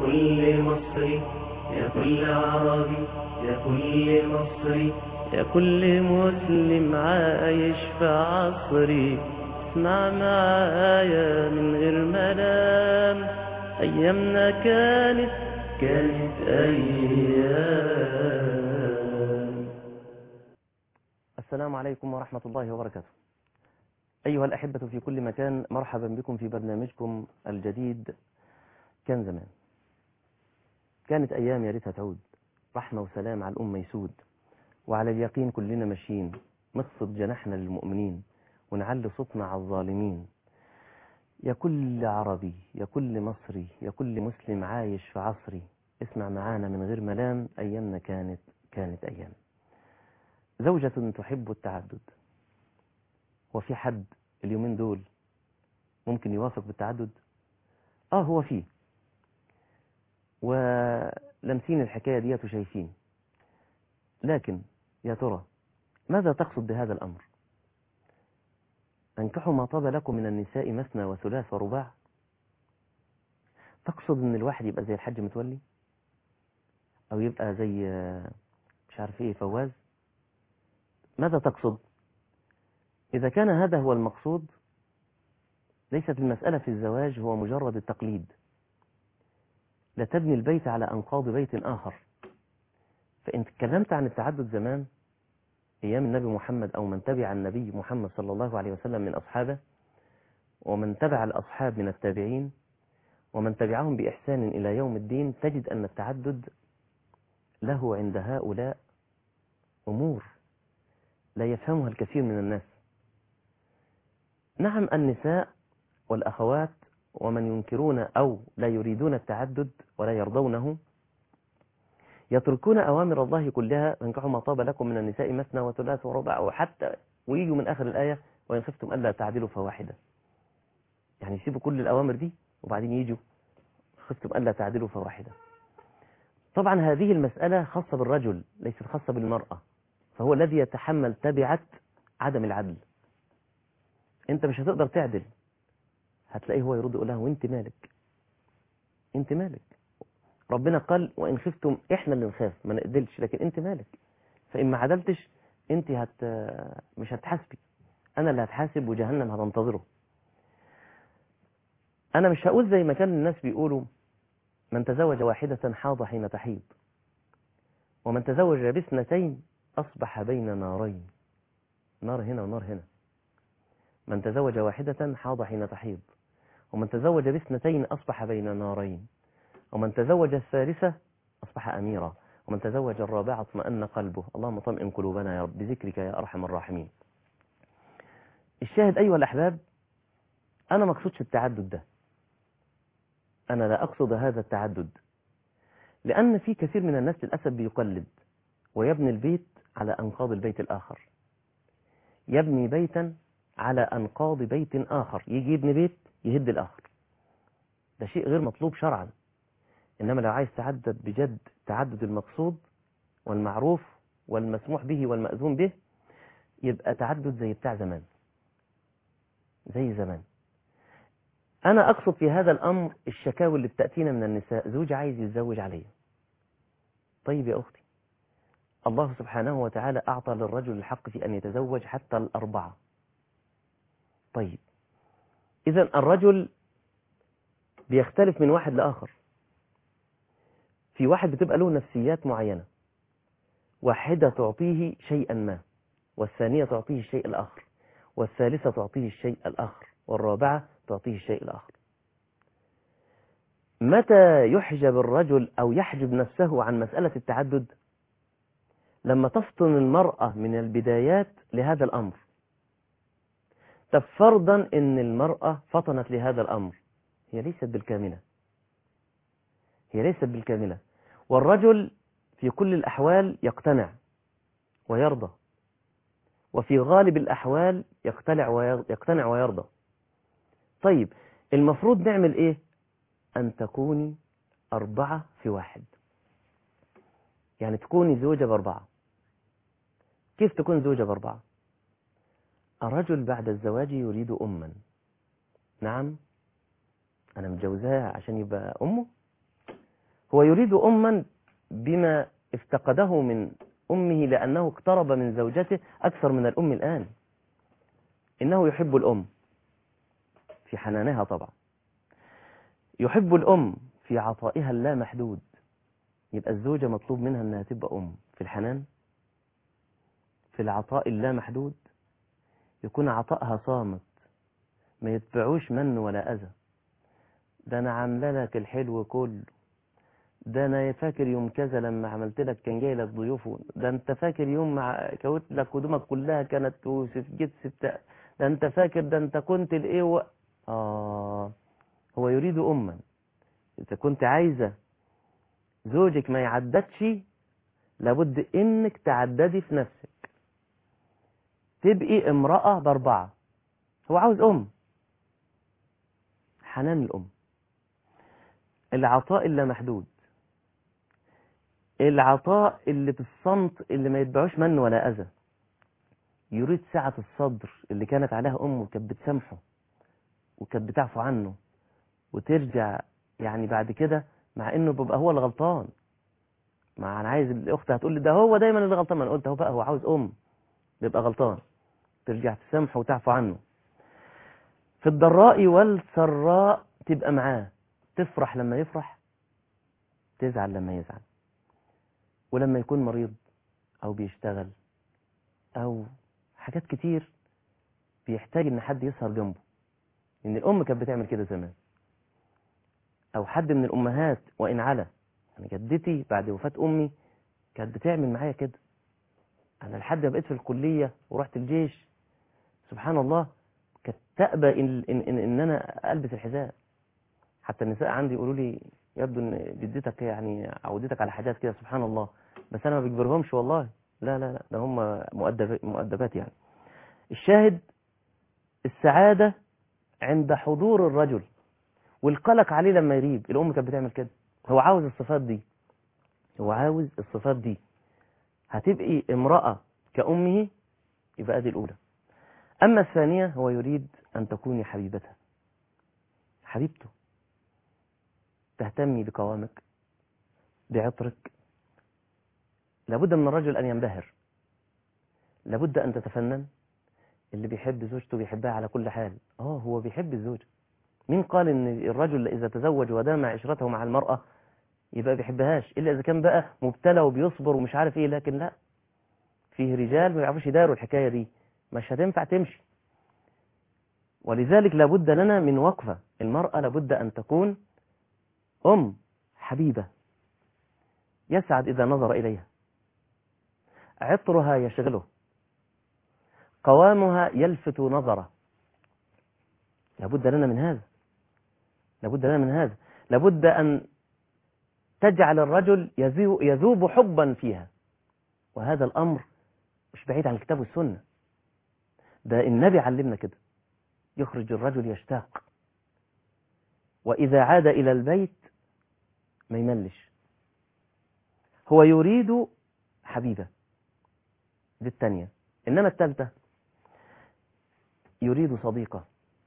كل مصري يا كل عربي يا كل مصري يا كل مسلم عايش في عصري اسمع معايا من غير ملام أيامنا كانت كانت أيام السلام عليكم ورحمة الله وبركاته أيها الأحبة في كل مكان مرحبا بكم في برنامجكم الجديد كان زمان كانت أيام يا ريتها تعود رحمة وسلام على الأمة يسود وعلى اليقين كلنا ماشيين نخفض جناحنا للمؤمنين ونعلي صوتنا على الظالمين يا كل عربي يا كل مصري يا كل مسلم عايش في عصري اسمع معانا من غير ملام أيامنا كانت كانت أيام زوجة تحب التعدد وفي حد اليومين دول ممكن يوافق بالتعدد اه هو فيه ولمسين الحكاية ديت وشايفين لكن يا ترى ماذا تقصد بهذا الأمر أنكحوا ما طاب لكم من النساء مثنى وثلاث ورباع تقصد ان الواحد يبقى زي الحاج متولي او يبقى زي مش عارف ايه فواز ماذا تقصد اذا كان هذا هو المقصود ليست المسألة في الزواج هو مجرد التقليد لا تبني البيت على أنقاض بيت آخر فإن تكلمت عن التعدد زمان أيام النبي محمد أو من تبع النبي محمد صلى الله عليه وسلم من أصحابه ومن تبع الأصحاب من التابعين ومن تبعهم بإحسان إلى يوم الدين تجد أن التعدد له عند هؤلاء أمور لا يفهمها الكثير من الناس نعم النساء والأخوات ومن ينكرون أو لا يريدون التعدد ولا يرضونه يتركون أوامر الله كلها فانكحوا ما طاب لكم من النساء مثنى وثلاث ورباع وحتى ويجوا من آخر الآية وإن خفتم ألا تعدلوا فواحدة يعني يسيبوا كل الأوامر دي وبعدين يجوا خفتم ألا تعدلوا فواحدة طبعا هذه المسألة خاصة بالرجل ليست خاصة بالمرأة فهو الذي يتحمل تبعة عدم العدل انت مش هتقدر تعدل هتلاقيه هو يرد يقول لها وانت مالك انت مالك ربنا قال وان خفتم احنا اللي نخاف ما نقدلش لكن انت مالك فان ما عدلتش انت هت مش هتحاسبي انا اللي هتحاسب وجهنم هتنتظره انا مش هقول زي ما كان الناس بيقولوا من تزوج واحدة حاض حين تحيض ومن تزوج باثنتين أصبح بين نارين نار هنا ونار هنا من تزوج واحدة حاض حين تحيض ومن تزوج باثنتين أصبح بين نارين ومن تزوج الثالثة أصبح أميرا ومن تزوج الرابعة اطمأن قلبه اللهم طمئن قلوبنا يا رب بذكرك يا أرحم الراحمين الشاهد أيها الأحباب أنا ما اقصدش التعدد ده أنا لا أقصد هذا التعدد لأن في كثير من الناس للأسف بيقلد ويبني البيت على أنقاض البيت الآخر يبني بيتا على أنقاض بيت آخر يجي يبني بيت يهد الآخر ده شيء غير مطلوب شرعا إنما لو عايز تعدد بجد تعدد المقصود والمعروف والمسموح به والمأذون به يبقى تعدد زي بتاع زمان زي زمان أنا أقصد في هذا الأمر الشكاوي اللي بتأتينا من النساء زوج عايز يتزوج عليا طيب يا أختي الله سبحانه وتعالى أعطى للرجل الحق في أن يتزوج حتى الأربعة طيب إذا الرجل بيختلف من واحد لآخر في واحد بتبقى له نفسيات معينة واحدة تعطيه شيئا ما والثانية تعطيه الشيء الآخر والثالثة تعطيه الشيء الآخر والرابعة تعطيه الشيء الآخر متى يحجب الرجل أو يحجب نفسه عن مسألة التعدد لما تفطن المرأة من البدايات لهذا الأمر طب فرضا ان المرأة فطنت لهذا الأمر هي ليست بالكاملة هي ليست بالكاملة والرجل في كل الأحوال يقتنع ويرضى وفي غالب الأحوال يقتنع ويقتنع ويرضى طيب المفروض نعمل إيه أن تكوني أربعة في واحد يعني تكوني زوجة بأربعة كيف تكون زوجة بأربعة الرجل بعد الزواج يريد أما نعم أنا متجوزاها عشان يبقى أمه هو يريد أما بما افتقده من أمه لأنه اقترب من زوجته أكثر من الأم الآن إنه يحب الأم في حنانها طبعا يحب الأم في عطائها اللامحدود يبقى الزوجة مطلوب منها أنها تبقى أم في الحنان في العطاء اللامحدود يكون عطائها صامت ما يتبعوش من ولا أذى ده أنا عامله لك الحلو كله ده أنا فاكر يوم كذا لما عملت لك كان جاي لك ضيوف ده أنت فاكر يوم مع كوت لك هدومك كلها كانت وسجدت ست ده أنت فاكر ده أنت كنت الإيه و... آه هو يريد أما إذا كنت عايزة زوجك ما يعددش لابد إنك تعددي في نفسك تبقي امرأة بأربعة هو عاوز أم حنان الأم العطاء اللامحدود العطاء اللي في الصمت اللي ما يتبعوش من ولا أذى يريد سعة الصدر اللي كانت عليها أمه كانت بتسامحه وكانت بتعفو عنه وترجع يعني بعد كده مع انه بيبقى هو اللي غلطان ما انا عايز الاخت هتقول لي ده هو دايما اللي غلطان ما انا قلت هو بقى هو عاوز ام بيبقى غلطان ترجع تسامحه وتعفو عنه في الضراء والسراء تبقى معاه تفرح لما يفرح تزعل لما يزعل ولما يكون مريض او بيشتغل او حاجات كتير بيحتاج ان حد يسهر جنبه ان الام كانت بتعمل كده زمان او حد من الامهات وان على يعني جدتي بعد وفاة امي كانت بتعمل معايا كده انا لحد ما بقيت في الكلية ورحت الجيش سبحان الله كانت تأبى إن, إن, إن, إن أنا ألبس الحذاء حتى النساء عندي يقولوا لي يبدو إن جدتك يعني عودتك على حاجات كده سبحان الله بس أنا ما بجبرهمش والله لا لا لا ده هم مؤدب مؤدبات يعني الشاهد السعادة عند حضور الرجل والقلق عليه لما يريب الأم كانت بتعمل كده هو عاوز الصفات دي هو عاوز الصفات دي هتبقي امرأة كأمه يبقى دي الأولى أما الثانية هو يريد أن تكوني حبيبته حبيبته تهتمي بقوامك بعطرك لابد من الرجل أن ينبهر لابد أن تتفنن اللي بيحب زوجته بيحبها على كل حال اه هو بيحب الزوجة مين قال ان الرجل إذا تزوج ودام عشرته مع المرأة يبقى بيحبهاش إلا إذا كان بقى مبتلى وبيصبر ومش عارف إيه لكن لا فيه رجال ما يعرفوش يداروا الحكاية دي مش هتنفع تمشي ولذلك لابد لنا من وقفة المرأة لابد أن تكون أم حبيبة يسعد إذا نظر إليها عطرها يشغله قوامها يلفت نظره لابد لنا من هذا لابد لنا من هذا لابد أن تجعل الرجل يذوب حبا فيها وهذا الأمر مش بعيد عن الكتاب والسنة ده النبي علمنا كده يخرج الرجل يشتاق وإذا عاد إلى البيت ما يملش هو يريد حبيبة دي الثانية إنما الثالثة يريد صديقة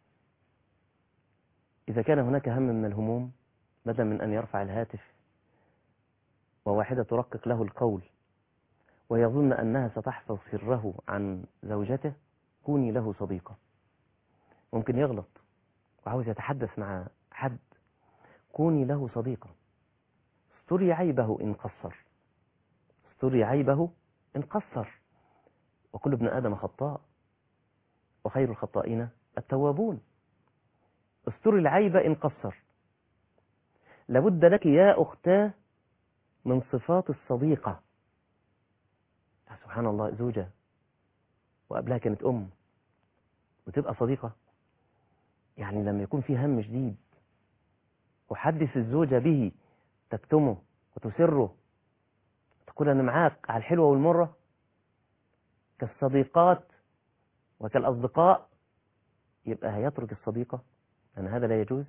إذا كان هناك هم من الهموم بدلا من أن يرفع الهاتف وواحدة ترقق له القول ويظن أنها ستحفظ سره عن زوجته كوني له صديقة ممكن يغلط وعاوز يتحدث مع حد كوني له صديقة استري عيبه إن قصر استري عيبه إن قصر وكل ابن آدم خطاء وخير الخطائين التوابون استري العيب إن قصر لابد لك يا أختاه من صفات الصديقة سبحان الله زوجة وقبلها كانت أم وتبقى صديقة يعني لما يكون في هم شديد وحدث الزوجة به تكتمه وتسره تقول أنا معاك على الحلوة والمرة كالصديقات وكالأصدقاء يبقى هيترك الصديقة أن هذا لا يجوز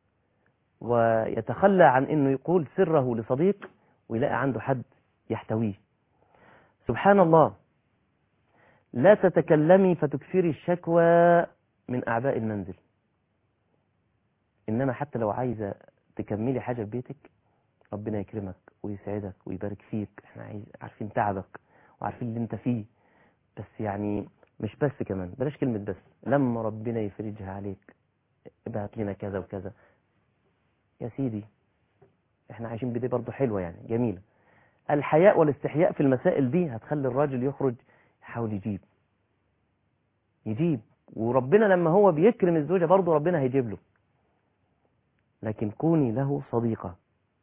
ويتخلى عن أنه يقول سره لصديق ويلاقي عنده حد يحتويه سبحان الله لا تتكلمي فتكثري الشكوى من أعباء المنزل إنما حتى لو عايزة تكملي حاجة في بيتك ربنا يكرمك ويسعدك ويبارك فيك احنا عايز عارفين تعبك وعارفين اللي انت فيه بس يعني مش بس كمان بلاش كلمة بس لما ربنا يفرجها عليك ابعت لنا كذا وكذا يا سيدي احنا عايشين بدي برضه حلوة يعني جميلة الحياء والاستحياء في المسائل دي هتخلي الراجل يخرج يحاول يجيب يجيب وربنا لما هو بيكرم الزوجة برضه ربنا هيجيب له لكن كوني له صديقة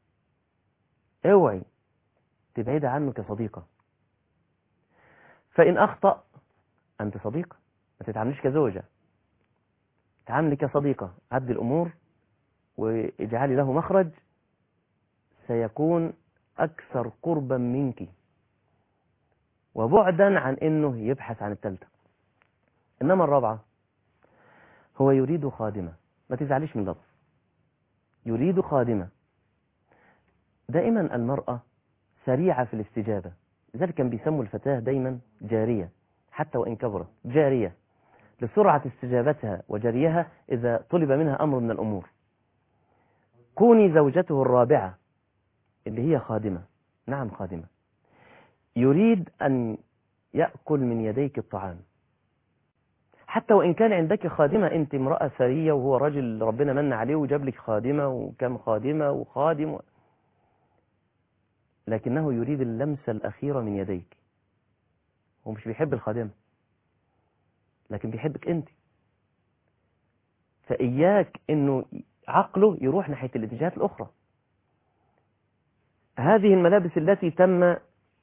اوعي تبعد عنه كصديقة فإن أخطأ أنت صديقة ما تتعاملش كزوجة تعاملي كصديقة عد الأمور واجعلي له مخرج سيكون أكثر قربا منك وبعدا عن أنه يبحث عن الثالثة إنما الرابعة هو يريد خادمة ما تزعليش من لفظ يريد خادمة دائما المرأة سريعة في الاستجابة لذلك كان بيسموا الفتاة دايما جارية حتى وإن كبرت جارية لسرعة استجابتها وجريها إذا طلب منها أمر من الأمور كوني زوجته الرابعة اللي هي خادمة نعم خادمة يريد أن يأكل من يديك الطعام حتى وإن كان عندك خادمة أنت امرأة ثرية وهو رجل ربنا من عليه وجاب لك خادمة وكم خادمة وخادم لكنه يريد اللمسة الأخيرة من يديك هو مش بيحب الخادمة لكن بيحبك أنت فإياك أنه عقله يروح ناحية الاتجاهات الأخرى هذه الملابس التي تم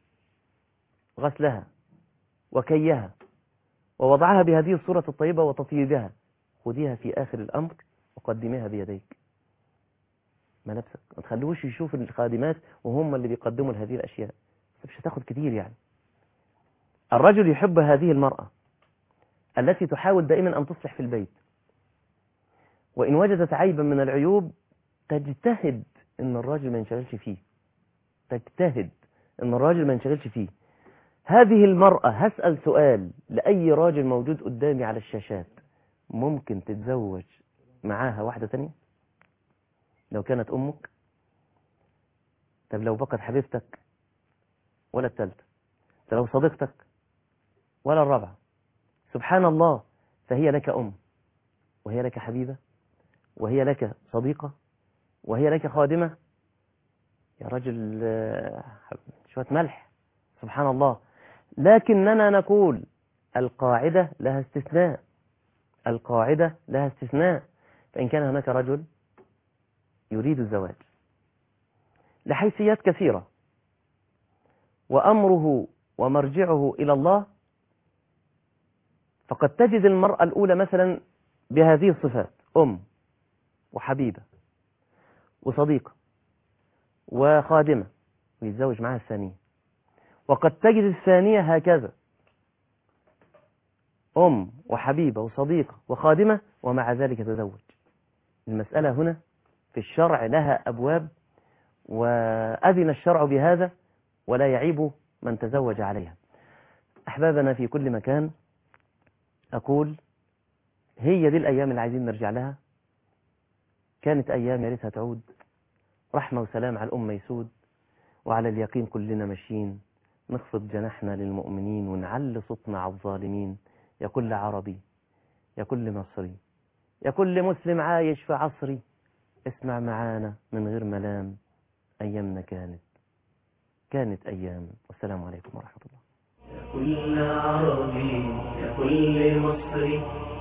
غسلها وكيها ووضعها بهذه الصورة الطيبة وتطيبها خذيها في آخر الأمر وقدميها بيديك ملابسك ما تخلوش يشوف الخادمات وهم اللي بيقدموا هذه الأشياء بس مش هتاخد كتير يعني الرجل يحب هذه المرأة التي تحاول دائما أن تصلح في البيت وإن وجدت عيبا من العيوب تجتهد أن الراجل ما ينشغلش فيه تجتهد أن الراجل ما ينشغلش فيه هذه المرأة هسأل سؤال لأي راجل موجود قدامي على الشاشات ممكن تتزوج معاها واحدة تانية لو كانت أمك طب لو بقت حبيبتك ولا الثالثة طب لو صديقتك ولا الرابعة سبحان الله فهي لك أم وهي لك حبيبة وهي لك صديقة وهي لك خادمة يا رجل شوية ملح سبحان الله لكننا نقول القاعدة لها استثناء القاعدة لها استثناء فإن كان هناك رجل يريد الزواج لحيثيات كثيرة وأمره ومرجعه إلى الله فقد تجد المرأة الأولى مثلا بهذه الصفات أم وحبيبة وصديقة وخادمة ويتزوج معها الثانية وقد تجد الثانية هكذا أم وحبيبة وصديقة وخادمة ومع ذلك تزوج المسألة هنا في الشرع لها أبواب وأذن الشرع بهذا ولا يعيب من تزوج عليها أحبابنا في كل مكان أقول هي دي الأيام اللي عايزين نرجع لها كانت أيام يا ريتها تعود رحمة وسلام على الأمة يسود وعلى اليقين كلنا ماشيين نخفض جناحنا للمؤمنين ونعلي صوتنا على الظالمين يا كل عربي يا كل مصري يا كل مسلم عايش في عصري اسمع معانا من غير ملام أيامنا كانت كانت أيام والسلام عليكم ورحمة الله يا كل عربي يا كل مصري